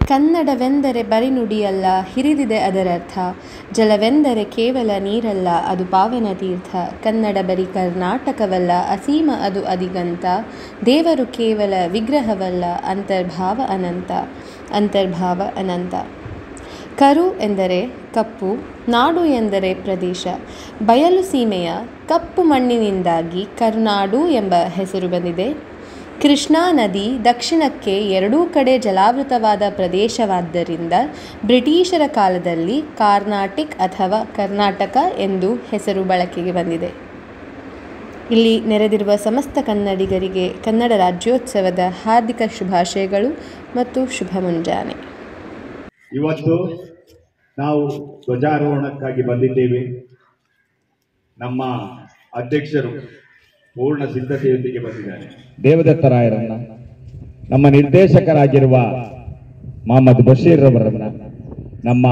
ಕನ್ನಡವೆಂದರೆ ಬರಿ ನುಡಿಯಲ್ಲ ಹಿರಿದಿದೆ ಅದರರ್ಥ ಜಲವೆಂದರೆ ಕೇವಲ ನೀರಲ್ಲ ಅದು ಪಾವನ ತೀರ್ಥ ಕನ್ನಡ ಬರಿ ಕರ್ನಾಟಕವಲ್ಲ ಅಸೀಮ ಅದು ಅದಿಗಂತ ದೇವರು ಕೇವಲ ವಿಗ್ರಹವಲ್ಲ ಅಂತರ್ಭಾವ ಅನಂತ ಅಂತರ್ಭಾವ ಅನಂತ ಕರು ಎಂದರೆ ಕಪ್ಪು ನಾಡು ಎಂದರೆ ಪ್ರದೇಶ ಬಯಲು ಸೀಮೆಯ ಕಪ್ಪು ಮಣ್ಣಿನಿಂದಾಗಿ ಕರುನಾಡು ಎಂಬ ಹೆಸರು ಬಂದಿದೆ ಕೃಷ್ಣಾ ನದಿ ದಕ್ಷಿಣಕ್ಕೆ ಎರಡೂ ಕಡೆ ಜಲಾವೃತವಾದ ಪ್ರದೇಶವಾದ್ದರಿಂದ ಬ್ರಿಟಿಷರ ಕಾಲದಲ್ಲಿ ಕಾರ್ನಾಟಿಕ್ ಅಥವಾ ಕರ್ನಾಟಕ ಎಂದು ಹೆಸರು ಬಳಕೆಗೆ ಬಂದಿದೆ ಇಲ್ಲಿ ನೆರೆದಿರುವ ಸಮಸ್ತ ಕನ್ನಡಿಗರಿಗೆ ಕನ್ನಡ ರಾಜ್ಯೋತ್ಸವದ ಹಾರ್ದಿಕ ಶುಭಾಶಯಗಳು ಮತ್ತು ಶುಭ ಮುಂಜಾನೆ ಇವತ್ತು ನಾವು ಧ್ವಜಾರೋಹಣಕ್ಕಾಗಿ ಬಂದಿದ್ದೇವೆ ನಮ್ಮ ಅಧ್ಯಕ್ಷರು ಪೂರ್ಣ ಸಿದ್ಧತೆಯೊಂದಿಗೆ ಬಂದಿದ್ದಾರೆ ದೇವದತ್ತರಾಯರನ್ನ ನಮ್ಮ ನಿರ್ದೇಶಕರಾಗಿರುವ ಮೊಹಮ್ಮದ್ ಬಶೀರ್ ರವರನ್ನ ನಮ್ಮ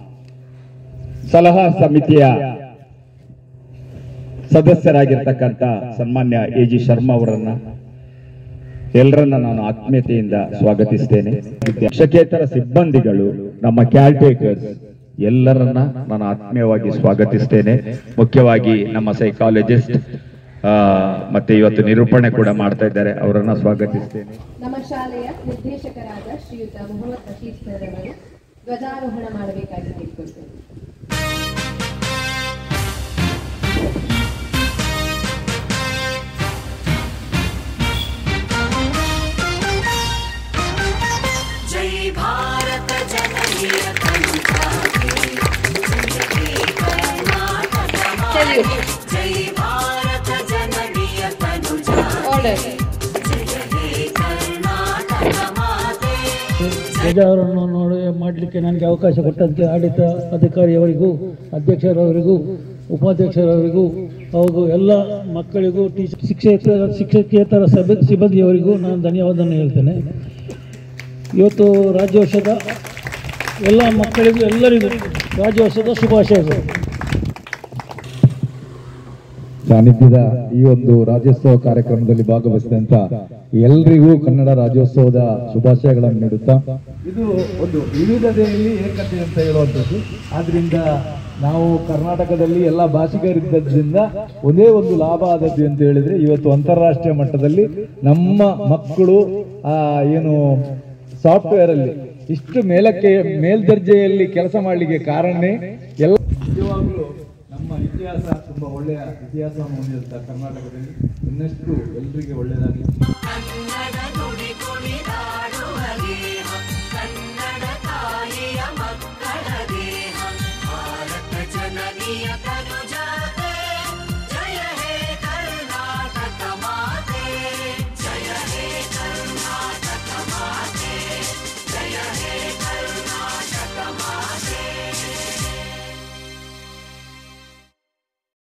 ಸಲಹಾ ಸಮಿತಿಯ ಸದಸ್ಯರಾಗಿರ್ತಕ್ಕಂಥ ಸನ್ಮಾನ್ಯ ಎ ಜಿ ಶರ್ಮಾ ಅವರನ್ನ ಎಲ್ಲರನ್ನ ನಾನು ಆತ್ಮೀಯತೆಯಿಂದ ಸ್ವಾಗತಿಸ್ತೇನೆ ಶಿಕ್ಷಕೇತರ ಸಿಬ್ಬಂದಿಗಳು ನಮ್ಮ ಕ್ಯಾರ್ಟೇಕರ್ಸ್ ಎಲ್ಲರನ್ನ ನಾನು ಆತ್ಮೀಯವಾಗಿ ಸ್ವಾಗತಿಸ್ತೇನೆ ಮುಖ್ಯವಾಗಿ ನಮ್ಮ ಸೈಕಾಲಜಿಸ್ಟ್ ಮತ್ತೆ ಇವತ್ತು ನಿರೂಪಣೆ ಕೂಡ ಮಾಡ್ತಾ ಇದ್ದಾರೆ ಅವರನ್ನ ಸ್ವಾಗತಿಸ್ತೇನೆ ನಮ್ಮ ಶಾಲೆಯ ನಿರ್ದೇಶಕರಾದ ಶ್ರೀಯುತ ಮೊಹಮ್ಮದ್ ರಶೀದ್ ಸರ್ ಅವರು ಧ್ವಜಾರೋಹಣ ಮಾಡಬೇಕಾಗಿ ಕೇಳಿಕೊಳ್ತೇನೆ जय भारत जननीय कविताके जय हे कर्नाटक माते जय भारत जननीय तनुजाते जय हे कर्नाटक माते ಧ್ವಜಾರೋಹಣ ನೋಡಿ ಮಾಡಲಿಕ್ಕೆ ನನಗೆ ಅವಕಾಶ ಕೊಟ್ಟಂತೆ ಆಡಳಿತ ಅಧಿಕಾರಿಯವರಿಗೂ ಅಧ್ಯಕ್ಷರವರಿಗೂ ಉಪಾಧ್ಯಕ್ಷರವರಿಗೂ ಹಾಗೂ ಎಲ್ಲ ಮಕ್ಕಳಿಗೂ ಟೀಚರ್ ಶಿಕ್ಷಕ ಶಿಕ್ಷಕೇತರ ಸಭೆ ಸಿಬ್ಬಂದಿಯವರಿಗೂ ನಾನು ಧನ್ಯವಾದವನ್ನು ಹೇಳ್ತೇನೆ ಇವತ್ತು ರಾಜ್ಯೋತ್ಸವದ ಎಲ್ಲ ಮಕ್ಕಳಿಗೂ ಎಲ್ಲರಿಗೂ ರಾಜ್ಯೋತ್ಸವದ ಶುಭಾಶಯಗಳು ಸಾನ್ನಿಧ್ಯದ ಈ ಒಂದು ರಾಜ್ಯೋತ್ಸವ ಕಾರ್ಯಕ್ರಮದಲ್ಲಿ ಭಾಗವಹಿಸಿದಂತ ಎಲ್ರಿಗೂ ಕನ್ನಡ ರಾಜ್ಯೋತ್ಸವದ ಶುಭಾಶಯಗಳನ್ನು ನೀಡುತ್ತಾ ಇದು ಒಂದು ವಿವಿಧತೆಯಲ್ಲಿ ಏಕತೆ ಅಂತ ಹೇಳುವಂಥದ್ದು ಆದ್ರಿಂದ ನಾವು ಕರ್ನಾಟಕದಲ್ಲಿ ಎಲ್ಲ ಭಾಷಿಗರಿದ್ದರಿಂದ ಒಂದೇ ಒಂದು ಲಾಭ ಆದದ್ದು ಅಂತ ಹೇಳಿದ್ರೆ ಇವತ್ತು ಅಂತಾರಾಷ್ಟ್ರೀಯ ಮಟ್ಟದಲ್ಲಿ ನಮ್ಮ ಮಕ್ಕಳು ಆ ಏನು ಸಾಫ್ಟ್ವೇರ್ ಅಲ್ಲಿ ಇಷ್ಟು ಮೇಲಕ್ಕೆ ಮೇಲ್ದರ್ಜೆಯಲ್ಲಿ ಕೆಲಸ ಮಾಡಲಿಕ್ಕೆ ಕಾರಣನೇ ಎಲ್ಲ ನಿಜವಾಗ್ಲೂ ನಮ್ಮ ಇತಿಹಾಸ ತುಂಬಾ ಒಳ್ಳೆಯ ಇತಿಹಾಸವನ್ನು ಹೊಂದಿರುತ್ತ ಕರ್ನಾಟಕದಲ್ಲಿ ಇನ್ನಷ್ಟು ಎಲ್ರಿಗೆ ಒಳ್ಳೆಯದಾಗಲಿ ಕನ್ನಡ ನುಡಿ ಕುಣಿದಾಡುವ ದೇಹ ಕನ್ನಡ ತಾಯಿಯ ಮಕ್ಕಳ ದೇಹ ಭಾರತ ಜನನಿಯ ಕರು